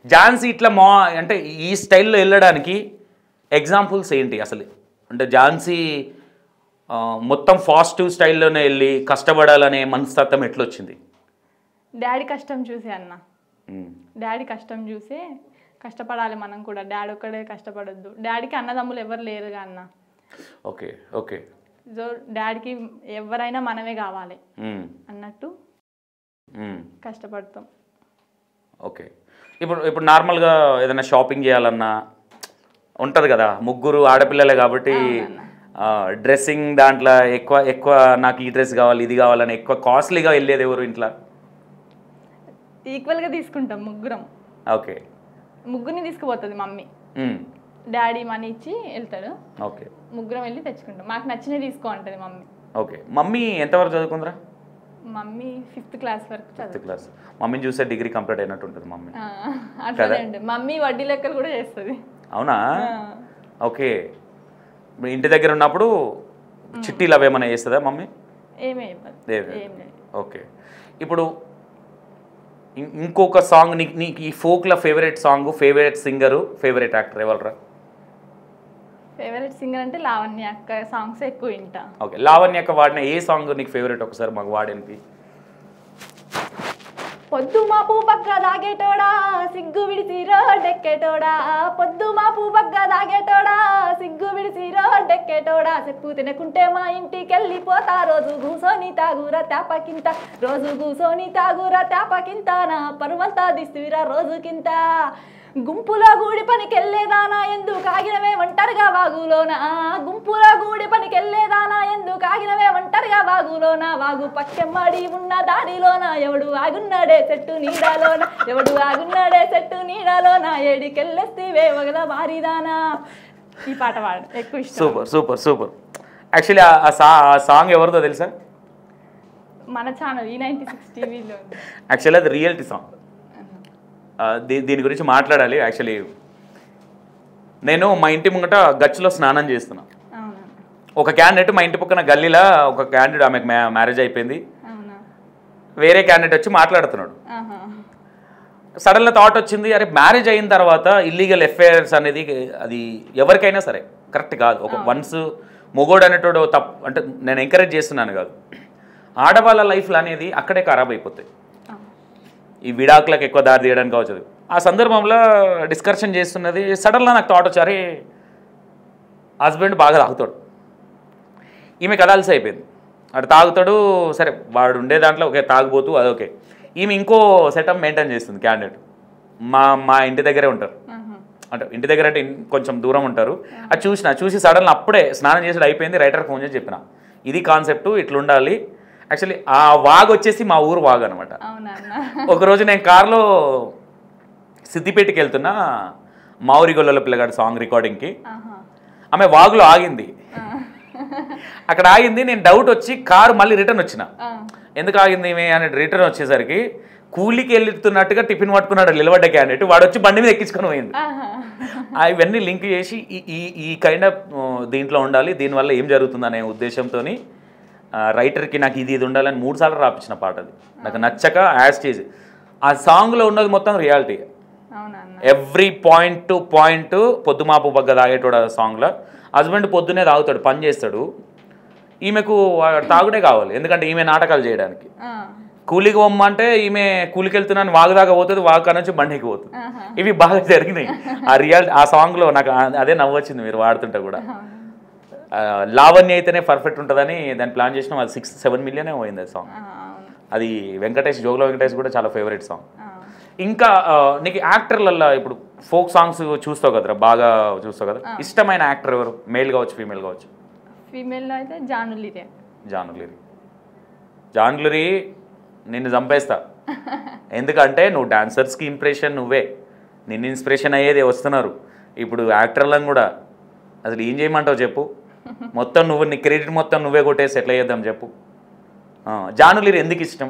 ఝాన్సీ ఇట్లా మా అంటే ఈ స్టైల్లో వెళ్ళడానికి ఎగ్జాంపుల్స్ ఏంటి అసలు అంటే ఝాన్సీ ఆ, మొత్తం ఫాస్ట్ స్టైల్లోనే వెళ్ళి కష్టపడాలనే మనస్తత్వం ఎట్లొచ్చింది డాడీ కష్టం చూసే అన్న ఉమ్, డాడీ కష్టం చూసే కష్టపడాలి మనం కూడా డాడీ ఒక్కడే కష్టపడొద్దు డాడీకి అన్నదమ్ములు ఎవరు లేరుగా అన్న ఓకే ఓకే సో డాడీకి ఎవరైనా మనమే కావాలి ఉమ్, అన్నట్టు ఉమ్, కష్టపడతాం ఓకే ఇప్పుడు ఇప్పుడు నార్మల్గా ఏదైనా షాపింగ్ చేయాలన్నా ఉంటుంది కదా ముగ్గురు ఆడపిల్లలే కాబట్టి డ్రెస్సింగ్ దాంట్లో ఎక్కువ ఎక్కువ నాకు ఈ డ్రెస్ కావాలి ఇది కావాలని ఎక్కువ కాస్ట్లీగా వెళ్ళేది ఎవరు ఇంట్లో ఈక్వల్గా తీసుకుంటాం ముగ్గురం ఓకే ముగ్గురిని తీసుకుపోతుంది మమ్మీ ఉమ్, డాడీ మనీ ఇచ్చి వెళ్తాడు ఓకే ముగ్గురం వెళ్ళి తెచ్చుకుంటాం మాకు నచ్చినవి తీసుకో అంటది మమ్మీ ఓకే మమ్మీ ఎంతవరకు చదువుకుందిరా మమ్మీ ఫిఫ్త్ క్లాస్ వరకు చదువు ఫిఫ్త్ క్లాస్ మమ్మీని చూస్తే డిగ్రీ కంప్లీట్ అయినట్టు ఉంటుంది మమ్మీ ఆ, అట్లనే ఉంటుంది మమ్మీ వడ్డీ లెక్కలు కూడా చేస్తుంది అవునా ఓకే మీ ఇంటి దగ్గర ఉన్నప్పుడు చిట్టీలు అవి ఏమైనా చేస్తుందా మమ్మీ ఏమే ఇవ్వదు ఏమి? ఏం లేదు ఓకే ఇప్పుడు ఇం- ఇంకొక సాంగ్ నీకు నీకు ఈ ఫోక్ల favourite song favourite singer favourite actor ఎవరరా ఫేవరెట్ సింగర్ అంటే లావణ్య అక్క సాంగ్స్ ఎక్కువ వింటా ఓకే లావణ్య యొక్క వాడిన ఏ సాంగ్ నీకు ఫేవరెట్ ఒకసారి మాకు వాడేంటి పొద్దు మాపు బగ్గ దాగేటోడా సిగ్గు విడిసి రోడ్డెక్కేటోడా పొద్దు మాపు బగ్గ దాగేటోడా సిగ్గు విడిసి రోడ్డెక్కేటోడా చెప్పు తినకుంటే మా ఇంటికి వెళ్ళిపోతా రోజు కూసోని తాగురా తేపకింత రోజు కూసోని తాగురా తేపకింత నా పరువంతా దిస్తువిరా రోజుకింత గుంపులో గూడి పనికెళ్ళేదానా ఎందుకు ఆగినవే ఒంటరిగా వాగులోన గుంపులో గూడి పనికెళ్ళేదానా ఎందుకు ఆగినవే ఒంటరిగా వాగులోన వాగు పక్కెమ్మడి ఉన్న దారిలోన ఎవడు ఆగున్నాడే చెట్టు నీడలోన ఎవడు ఆగున్నాడే చెట్టు నీడలోన ఏడికెళ్ళేస్తేవే వగల వారిదానా ఈ పాట పాడు ఎక్కువ ఇష్టం సూపర్ సూపర్ సూపర్ యాక్చువల్లీ ఆ సా ఆ సాంగ్ ఎవరిదో తెలుసా మన ఛానల్ ఈ నైన్టీ సిక్స్ టీవీలో యాక్చువల్లీ అది రియాలిటీ సాంగ్ దీ దీని గురించి మాట్లాడాలి యాక్చువల్లీ నేను మా ఇంటి ముంగట గచ్చులో స్నానం చేస్తున్నా అవునా ఒక క్యాండిడేట్ మా ఇంటి పక్కన గల్లీలో ఒక క్యాండిడేట్ ఆమెకు మ్యా మ్యారేజ్ అయిపోయింది అవునా వేరే క్యాండిడేట్ వచ్చి మాట్లాడుతున్నాడు ఆహా సడన్గా థాట్ వచ్చింది అరే మ్యారేజ్ అయిన తర్వాత ఇల్లీగల్ ఎఫ్ఐఆర్స్ అనేది అది ఎవరికైనా సరే కరెక్ట్ కాదు ఒక వన్స్ మొగోడు అనేటోడు తప్పు అంటే నేను ఎంకరేజ్ చేస్తున్నాను కాదు ఆడవాళ్ళ లైఫ్లు అనేది అక్కడే ఖరాబ్ అయిపోతాయి ఆ. ఈ విడాకులకు ఎక్కువ దారి తీయడానికి కావచ్చు ఆ సందర్భంలో డిస్కషన్ చేస్తున్నది సడన్గా నాకు థాట్ వచ్చి అరే హస్బెండ్ బాగా తాగుతాడు ఈమె కదాల్సి అయిపోయింది అటు తాగుతాడు సరే వాడు ఉండే దాంట్లో ఓకే తాగుబోతూ అదొకే ఈమె ఇంకో సెటప్ మెయింటైన్ చేస్తుంది క్యాండిడేట్ మా మా ఇంటి దగ్గరే ఉంటారు ఆహా. అంటే ఇంటి దగ్గర అంటే ఇన్- కొంచెం దూరం ఉంటారు అది చూసిన చూసి సడన్ అప్పుడే స్నానం చేసి అయిపోయింది రైటర్ ఫోన్ చేసి చెప్పిన ఇది కాన్సెప్ట్ ఇట్లా ఉండాలి యాక్చువల్లీ ఆ వాగ్ వచ్చేసి మా ఊరు వాగ్ అనమాట అవునా అన్న ఒకరోజు నేను కార్లో సిద్దిపేటకి వెళ్తున్నా మావురి గొల్లల పిల్లగాడు సాంగ్ రికార్డింగ్కి ఆహా ఆమె వాగులో ఆగింది అక్కడ ఆగింది నేను డౌట్ వచ్చి కారు మళ్ళీ రిటర్న్ వచ్చిన ఆ. ఎందుకు ఆగింది ఈమె అని రిటర్న్ వచ్చేసరికి కూలికి వెళ్తున్నట్టుగా టిఫిన్ పట్టుకున్నాడు నిలబడ్డ క్యాండిడేట్ వాడు వచ్చి బండి మీద ఎక్కించుకొని పోయింది ఆహా. ఆ ఇవన్నీ లింక్ చేసి ఈ ఈ ఈ కైండ్ ఆఫ్ దీంట్లో ఉండాలి దీనివల్ల ఏం జరుగుతుంది అనే ఉద్దేశంతో రైటర్కి నాకు ఇది ఇది ఉండాలని మూడు సార్లు రాపించిన పాట అది నాకు నచ్చక యాజ్ చేసి ఆ సాంగ్లో ఉన్నది మొత్తం రియాలిటీ అవునా అన్న ఎవ్రీ పాయింట్ టు పాయింట్ పొద్దుమాపు బగ్గ తాగేటోడు ఆ సాంగ్లో హస్బెండ్ పొద్దునే తాగుతాడు పని చేస్తాడు ఈమెకు వాడు తాగుడే కావాలి ఎందుకంటే ఈమె నాటకాలు చేయడానికి ఆ. కూలికి పొమ్మంటే ఈమె కూలికి వెళ్తున్నాను వాగు దాకా పోతుంది వాగు కాడ నుంచి బండికి పోతుంది ఆహా. ఇవి బాగా జరిగినాయి ఆ రియల్ ఆ సాంగ్లో నాకు ఆ- అదే నవ్వొచ్చింది మీరు వాడుతుంటే కూడా ఆ, లావణ్య అయితేనే పర్ఫెక్ట్ ఉంటుందని దాన్ని ప్లాన్ చేసినాం అది సిక్స్ సెవెన్ మిలియనే పోయింది అది సాంగ్ ఆ, అవును అది వెంకటేష్ జోగుల వెంకటేష్ కూడా చాలా ఫేవరెట్ సాంగ్ ఆ. ఇంకా ఆ, నీకు యాక్టర్లల్లో ఇప్పుడు ఫోక్ సాంగ్స్ చూస్తావు కదరా బాగా చూస్తావు కదా ఇష్టమైన యాక్టర్ ఎవరు మేల్ కావచ్చు ఫీమేల్ కావచ్చు ఫీమేల్లో అయితే జానులిదే జానులరి జానులరి నిన్ను చంపేస్తా ఎందుకంటే నువ్వు డాన్సర్స్కి ఇంప్రెషన్ నువ్వే నిన్ను ఇన్స్పిరేషన్ అయ్యేది వస్తున్నారు ఇప్పుడు యాక్టర్లను కూడా అసలు ఏం చేయమంటావు చెప్పు మొత్తం నువ్వు నీ క్రెడిట్ మొత్తం నువ్వే కొట్టేసి ఎట్లా చేద్దాం చెప్పు ఆ, జానులిరి ఎందుకు ఇష్టం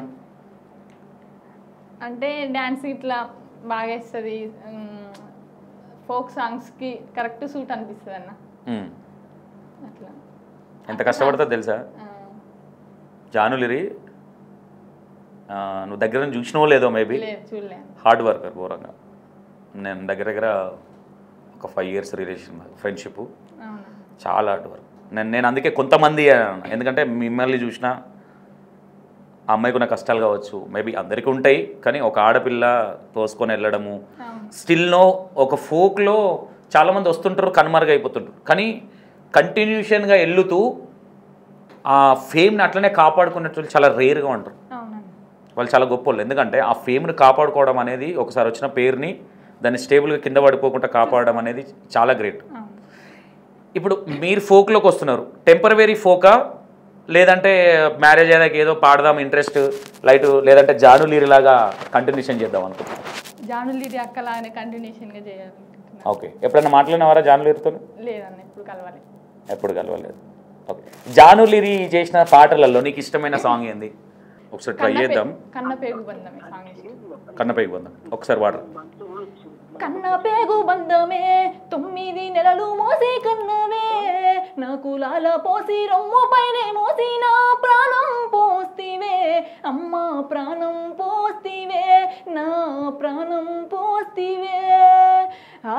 అంటే డ్యాన్స్ ఇట్లా బాగా వేస్తుంది ఫోక్ సాంగ్స్కి కరెక్ట్ సూట్ అనిపిస్తుంది అన్న ఉమ్. అట్లా ఎంత కష్టపడుతుందో తెలుసా ఆ, జానులిరి ఆ, నువ్వు దగ్గర నుంచి చూసినవో లేదో మేబీ లేదు చూడలేను హార్డ్ వర్కర్ ఘోరంగా నేను దగ్గర దగ్గర ఒక ఫైవ్ ఇయర్స్ రిలేషన్ ఫ్రెండ్షిప్ అవునా చాలా అటు వరకు నేను నేను అందుకే కొంతమంది అన్నాను. ఎందుకంటే మిమ్మల్ని చూసిన ఆ అమ్మాయికి ఉన్న కష్టాలు కావచ్చు మేబీ అందరికీ ఉంటాయి కానీ ఒక ఆడపిల్ల తోసుకొని వెళ్ళడము అవును స్టిల్నో ఒక ఫోక్లో చాలామంది వస్తుంటారు కనుమరుగైపోతుంటారు కానీ కంటిన్యూషన్గా వెళ్తూ ఆ ఫేమ్ని అట్లనే కాపాడుకునేటోళ్ళు చాలా రేర్గా ఉంటారు అవునండి వాళ్ళు చాలా గొప్ప వాళ్ళు ఎందుకంటే ఆ ఫేమ్ని కాపాడుకోవడం అనేది ఒకసారి వచ్చిన పేరుని దాన్ని స్టేబుల్గా కింద పడిపోకుండా కాపాడడం అనేది చాలా గ్రేట్ అవును ఇప్పుడు మీరు ఫోక్లోకి వస్తున్నారు టెంపరవరీ ఫోకా లేదంటే మ్యారేజ్ అయ్యాక ఏదో పాడదాం ఇంట్రెస్ట్ లైట్ లేదంటే జాను లీరిలాగా కంటిన్యూషన్ చేద్దాం అనుకుంటున్నాను జానులీది అక్కలానే కంటిన్యూషన్గా చేయాలనుకుంటున్నాను ఓకే ఎప్పుడైనా మాట్లాడినవారా జాను లీరితో లేదన్న ఇప్పుడు కలవాలి ఎప్పుడు కలవలేదు ఓకే జాను లీరి చేసిన పాటలలో నీకు ఇష్టమైన సాంగ్ ఏంది ఒకసారి ట్రై చేద్దాం కన్న పేగు బంధమే సాంగ్ ఇష్టం కన్నపైకి పోదాం ఒకసారి వాటర్ కన్న పేగు బంధమే తొమ్మిది నెలలు మోసి కన్నవే నాకు లాల పోసి రొమ్ము పైనే మోసి నా ప్రాణం పోస్తివే అమ్మ ప్రాణం పోస్తివే నా ప్రాణం పోస్తివే ఆ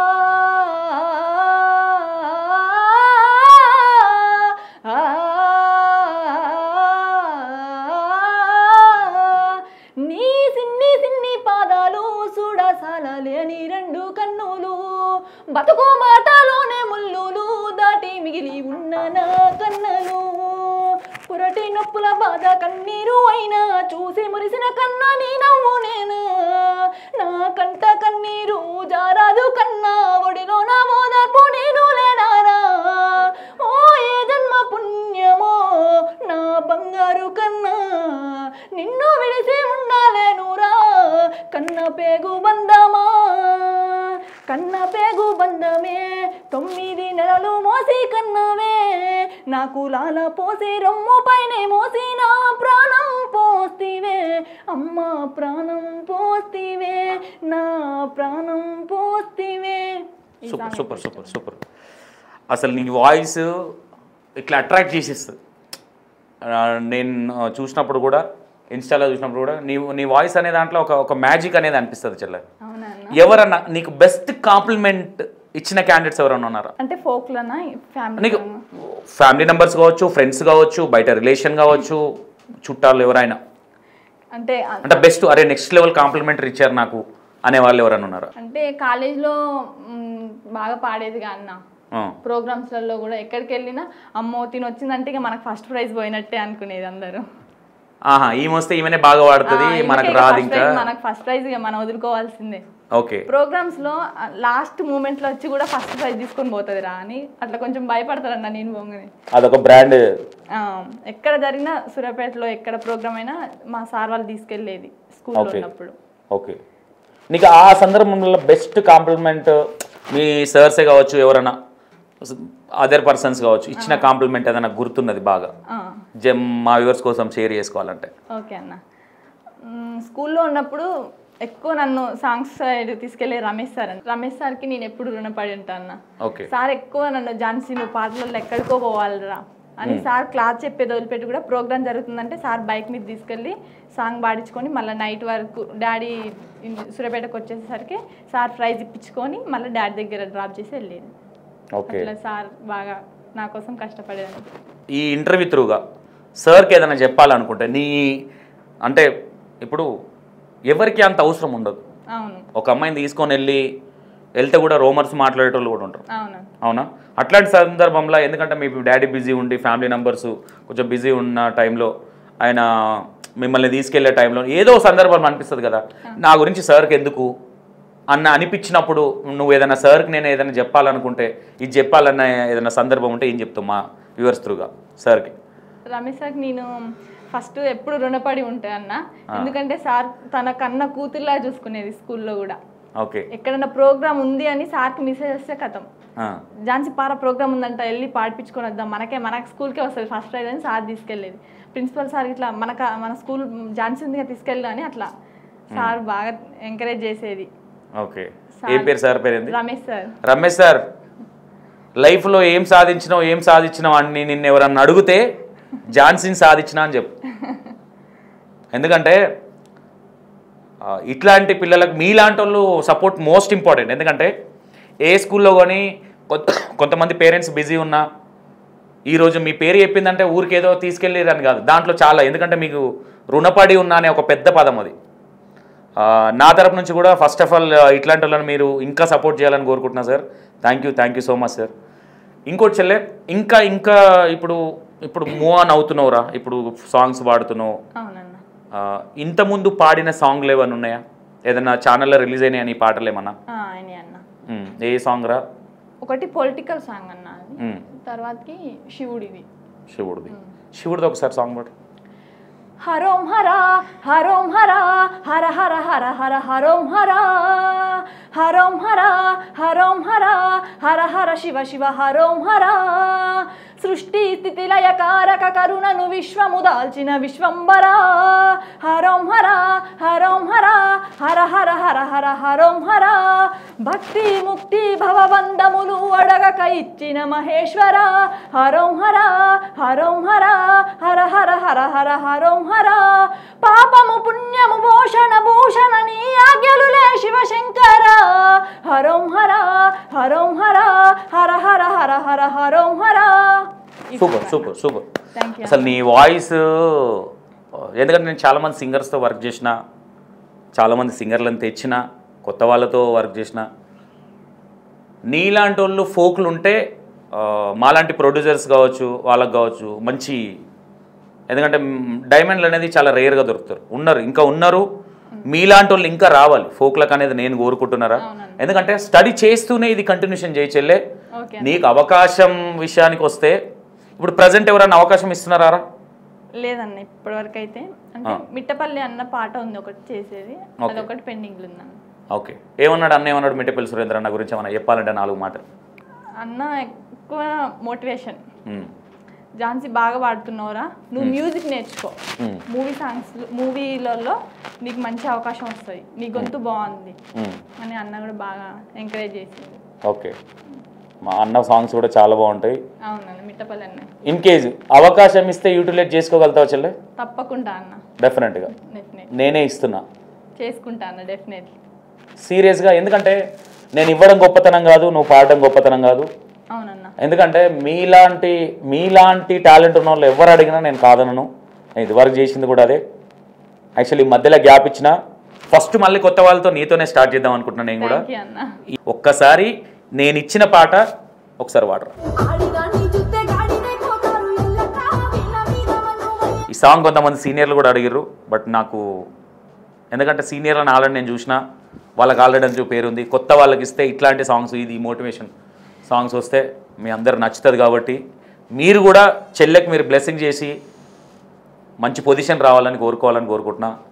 ఆ నీ సిన్ని సిన్ని పాదాలు చూడసాలలేని రెండు కన్నులు బతుకు మాటలోనే ముల్లులు దాటి మిగిలి ఉన్న నా కన్నలు పురటి నొప్పుల బాధ కన్నీరు అయినా చూసి మురిసిన కన్నా నీ నవ్వు నేను నా కంట కన్నీరు జారాదు కన్నా ఒడిలో నా మోదర్పు నేను లేనారా ఓ ఏ జన్మ పుణ్యమో నా బంగారు కన్నా నిన్ను విడిసి ఉండాలేనురా కన్న పేగు బంధమా కన్న పేగు బంధమే తొమ్మిది నెలలు మోసి కన్నవే నాకు లాల పోసి రొమ్ము పైనే మోసి నా ప్రాణం పోస్తివే అమ్మ ప్రాణం పోస్తివే నా ప్రాణం పోస్తివే ఈ super song super super super అసలు నీ వాయిస్ ఇట్లా అట్రాక్ట్ చేసేస్తుంది ఆ, నేను ఆ, చూసినప్పుడు కూడా ఇన్స్టాలో చూసినప్పుడు కూడా నీ నీ వాయిస్ అనే దాంట్లో ఒక ఒక మ్యాజిక్ అనేది అనిపిస్తుంది చెల్లె అవునా అన్న? ఎవరన్నా నీకు బెస్ట్ కాంప్లిమెంట్ ఇచ్చిన క్యాండిడేట్స్ ఎవరన్నా ఉన్నారా అంటే ఫోక్లనా ఫ్యామిలీ నీకు ఫ్యామిలీ మెంబర్స్ కావచ్చు ఫ్రెండ్స్ కావచ్చు బయట రిలేషన్ కావచ్చు చుట్టాలు ఎవరైనా అంటే అంటే బెస్ట్ అరే నెక్స్ట్ లెవెల్ కాంప్లిమెంటరీ ఇచ్చారు నాకు అనే వాళ్ళు ఎవరైనా ఉన్నారా అంటే కాలేజ్లో మ్, బాగా పాడేదిగా అన్న ఆ. ప్రోగ్రామ్స్లలో కూడా ఎక్కడికి వెళ్ళినా అమ్మో తిని వచ్చిందంటే ఇక మనకు ఫస్ట్ ప్రైజ్ పోయినట్టే అనుకునేది అందరూ ఆహా ఈమె వస్తే ఈమెనే బాగా వాడుతుంది ఆ, మనకు ఈమెకే రాదు first ఇంకా prize, మనకు ఫస్ట్ ప్రైజ్ ఇక మనం వదులుకోవాల్సిందే ఓకే ప్రోగ్రామ్స్ లో లాస్ట్ మూమెంట్ లో వచ్చి కూడా ఫస్ట్ ప్రైజ్ తీసుకొని పోతుంది రా అని అట్లా కొంచెం భయపడతారన్న నేను పోగానే అదొక బ్రాండ్ ఆ, ఎక్కడ జరిగినా సూర్యాపేటలో ఎక్కడ ప్రోగ్రామ్ అయినా మా సార్ వాళ్ళు తీసుకెళ్ళేది స్కూల్లో Okay. ఉన్నప్పుడు ఓకే నీకు ఆ సందర్భంలో బెస్ట్ కాంప్లిమెంట్ మీ సర్సే కావచ్చు ఎవరైనా అదర్ పర్సన్స్ కావచ్చు ఇచ్చిన కాంప్లిమెంట్ ఏదైనా గుర్తున్నది బాగా ఆ, జమ్ మా వ్యూవర్స్ కోసం షేర్ చేసుకోవాలంటే ఓకే అన్న మ్, స్కూల్లో ఉన్నప్పుడు ఎక్కువ నన్ను సాంగ్స్ సైడ్ తీసుకెళ్లే రమేష్ సార్ అని రమేష్ సార్కి నేను ఎప్పుడు రుణపడి ఉంటా అన్న ఓకే సార్ ఎక్కువ నన్ను ఝాన్సీ నువ్వు పాటలలో ఎక్కడికో పోవాలిరా అని సార్ క్లాస్ చెప్పేది వదిలిపెట్టి కూడా ప్రోగ్రామ్ జరుగుతుందంటే సార్ బైక్ మీద తీసుకెళ్ళి సాంగ్ పాడించుకొని మళ్ళీ నైట్ వరకు డాడీ ఇన్- సూర్యాపేటకు వచ్చేసరికి సార్ ప్రైజ్ ఇప్పించుకొని మళ్ళీ డాడీ దగ్గర డ్రాప్ చేసి వెళ్ళేది ఓకే అట్లా సార్ బాగా నా కోసం కష్టపడేదని ఈ ఇంటర్వ్యూ త్రూగా సార్కి ఏదైనా చెప్పాలనుకుంటే నీ అంటే ఇప్పుడు ఎవరికి అంత అవసరం ఉండదు అవును ఒక అమ్మాయిని తీసుకొని వెళ్ళి వెళ్తే కూడా రోమర్స్ మాట్లాడేటోళ్ళు కూడా ఉంటారు అవును అవునా అట్లాంటి సందర్భంలో ఎందుకంటే మీ డాడీ బిజీ ఉండి ఫ్యామిలీ మెంబర్స్ కొంచెం బిజీ ఉన్న టైంలో ఆయన మిమ్మల్ని తీసుకెళ్లే టైంలో ఏదో సందర్భం అనిపిస్తుంది కదా నా గురించి సార్కి ఎందుకు అన్న అనిపించినప్పుడు నువ్వు ఏదైనా సార్కి నేను ఏదైనా చెప్పాలనుకుంటే ఇది చెప్పాలన్న ఏదైనా సందర్భం ఉంటే ఏం చెప్తావు మా వ్యూవర్స్ త్రూగా సార్కి రమేష్ సార్కి నేను ఫస్ట్ ఎప్పుడు రుణపడి ఉంటాయి అన్న ఎందుకంటే సార్ తన కన్న కూతుర్లా చూసుకునేది స్కూల్లో కూడా ఓకే ఎక్కడన్నా ప్రోగ్రామ్ ఉంది అని సార్కి మెసేజ్ వస్తే కథం ఆ, ఝాన్సీ పార ప్రోగ్రామ్ ఉందంట వెళ్ళి పాడిపించుకొని వద్దాం మనకే మనకి స్కూల్కే వస్తుంది ఫస్ట్ ప్రైజ్ అని సార్ తీసుకెళ్ళేది ప్రిన్సిపల్ సార్ ఇట్లా మనక మన స్కూల్ ఝాన్సీ ఉంది తీసుకెళ్ళు అని అట్లా సార్ బాగా ఎంకరేజ్ చేసేది ఓకే ఏం పేరు సార్ పేరు ఏంది రమేష్ సార్ రమేష్ సార్ లైఫ్లో ఏం సాధించినావు ఏం సాధించినావు అని నిన్ను ఎవరన్నా అడిగితే ఝాన్సీని సాధించిన అని చెప్పు ఎందుకంటే ఆ, ఇట్లాంటి పిల్లలకు మీలాంటి వాళ్ళు సపోర్ట్ మోస్ట్ ఇంపార్టెంట్ ఎందుకంటే ఏ స్కూల్లో కానీ కొంత కొంతమంది పేరెంట్స్ బిజీ ఉన్నా ఈరోజు మీ పేరు చెప్పిందంటే ఊరికేదో తీసుకెళ్ళిరని కాదు దాంట్లో చాలా ఎందుకంటే మీకు రుణపడి ఉన్నా అనే ఒక పెద్ద పదం అది ఆ, నా తరపు నుంచి కూడా ఫస్ట్ ఆఫ్ ఆల్ ఇట్లాంటి వాళ్ళని మీరు ఇంకా సపోర్ట్ చేయాలని కోరుకుంటున్నా sir thank you thank you so much sir ఇంకోటి చెల్లె ఇంకా ఇంకా ఇప్పుడు ఇప్పుడు మూవ్ ఆన్ అవుతున్నావురా ఇప్పుడు సాంగ్స్ పాడుతున్నావు అవునన్న ఆ, ఇంతకుముందు పాడిన సాంగ్లు ఏమైనా ఉన్నాయా ఏదైనా ఛానల్లో రిలీజ్ అయినాయా నీ పాటలు ఏమన్నా ఆ, ఆయనే అన్న ఉమ్, ఏ సాంగ్ రా ఒకటి పొలిటికల్ సాంగ్ అన్న అది ఉమ్, తర్వాతకి శివుడిది శివుడిది శివుడిది ఒకసారి సాంగ్ పాడు హరోం హర హరోం హర హర హర హర హర హరోం హర హరోం హర హరోం హర హర హర శివ శివ హరోం హర సృష్టి స్థితి లయ కారక కరుణను విశ్వము దాల్చిన విశ్వంబర హరోం హర హరోం హర హర హర హర హర హరోం హర భక్తి ముక్తి భవబంధములు అడగక ఇచ్చిన మహేశ్వర హరోం హర హరోం హర హర హర హర హర హరోం హర పాపము పుణ్యము భూషణ భూషణ నీ ఆజ్ఞలులే శివశంకర హరోం హర హరోం హర హర హర హర హర హరోం హర super super super thank you అసలు నీ వాయిస్ ఎందుకంటే నేను చాలామంది సింగర్స్తో వర్క్ చేసిన చాలామంది సింగర్లను తెచ్చిన కొత్త వాళ్ళతో వర్క్ చేసిన నీలాంటి వాళ్ళు ఫోక్లు ఉంటే ఆ, మాలాంటి ప్రొడ్యూసర్స్ కావచ్చు వాళ్ళకి కావచ్చు మంచి ఎందుకంటే మ్, డైమండ్లు అనేది చాలా రేర్గా దొరుకుతారు ఉన్నారు ఇంకా ఉన్నారు మీలాంటి వాళ్ళు ఇంకా రావాలి ఫోక్లకు అనేది నేను కోరుకుంటున్నారా అవునండి. ఎందుకంటే స్టడీ చేస్తూనే ఇది కంటిన్యూషన్ చేయచెల్లే ఓకే నీకు అవకాశం విషయానికి వస్తే ఇప్పుడు ప్రజెంట్ ఎవరైనా అవకాశం ఇస్తున్నారా లేదన్న ఇప్పటివరకు అయితే అంటే ఆ. మిట్టపల్లి అన్న పాట ఉంది ఒకటి చేసేది ఓకే. అదొకటి పెండింగ్ ఉందన్న ఓకే ఏమన్నాడు అన్న ఏమన్నాడు మిట్టపల్లి సురేంద్ర అన్న గురించి ఏమన్నా చెప్పాలంటే నాలుగు మాటలు అన్న ఎక్కువ మోటివేషన్ ఉమ్, ఝాన్సీ బాగా పాడుతున్నావురా నువ్వు మ్యూజిక్ నేర్చుకో ఉమ్, మూవీ సాంగ్స్ మూవీలలో నీకు మంచి అవకాశం వస్తుంది నీ గొంతు బాగుంది ఉమ్, అని అన్న కూడా బాగా ఎంకరేజ్ చేసింది ఓకే మా అన్న సాంగ్స్ కూడా చాలా బాగుంటాయి అవునన్న మిట్టపల్లి అన్న ఇన్ కేజ్ అవకాశం ఇస్తే యూటిలైజ్ చేసుకోగలుగుతావు చెల్లె తప్పకుండా అన్న డెఫినెట్గా డెఫినెట్ నేనే ఇస్తున్నా చేసుకుంటా అన్న డెఫినెట్లీ సీరియస్గా ఎందుకంటే నేను ఇవ్వడం గొప్పతనం కాదు నువ్వు పాడడం గొప్పతనం కాదు అవునన్న ఎందుకంటే మీలాంటి మీలాంటి టాలెంట్ ఉన్న వాళ్ళు ఎవరు అడిగినా నేను కాదనను నేను ఇదివరకు చేసింది కూడా అదే యాక్చువల్లీ మధ్యలో గ్యాప్ ఇచ్చిన ఫస్ట్ మళ్ళీ కొత్త వాళ్ళతో నీతోనే స్టార్ట్ చేద్దాం అనుకుంటున్నాను నేను కూడా థ్యాంక్ యూ అన్న ఈ ఒక్కసారి నేను ఇచ్చిన పాట ఒకసారి వాడరా ఆడిదాన్ని చూస్తే గాడినే పోతారు ఎల్లక వీళ్ళ మీద మన్ను ఈ సాంగ్ కొంతమంది సీనియర్లు కూడా అడిగిర్రు బట్ నాకు ఎందుకంటే సీనియర్లను ఆల్రెడీ నేను చూసిన వాళ్ళకి ఆల్రెడీ అని పేరు ఉంది కొత్త వాళ్ళకి ఇస్తే ఇట్లాంటి సాంగ్స్ ఇది మోటివేషన్ సాంగ్స్ వస్తే మీ అందరు నచ్చుతుంది కాబట్టి మీరు కూడా చెల్లెకి మీరు బ్లెస్సింగ్ చేసి మంచి పొజిషన్ రావాలని కోరుకోవాలని కోరుకుంటున్నా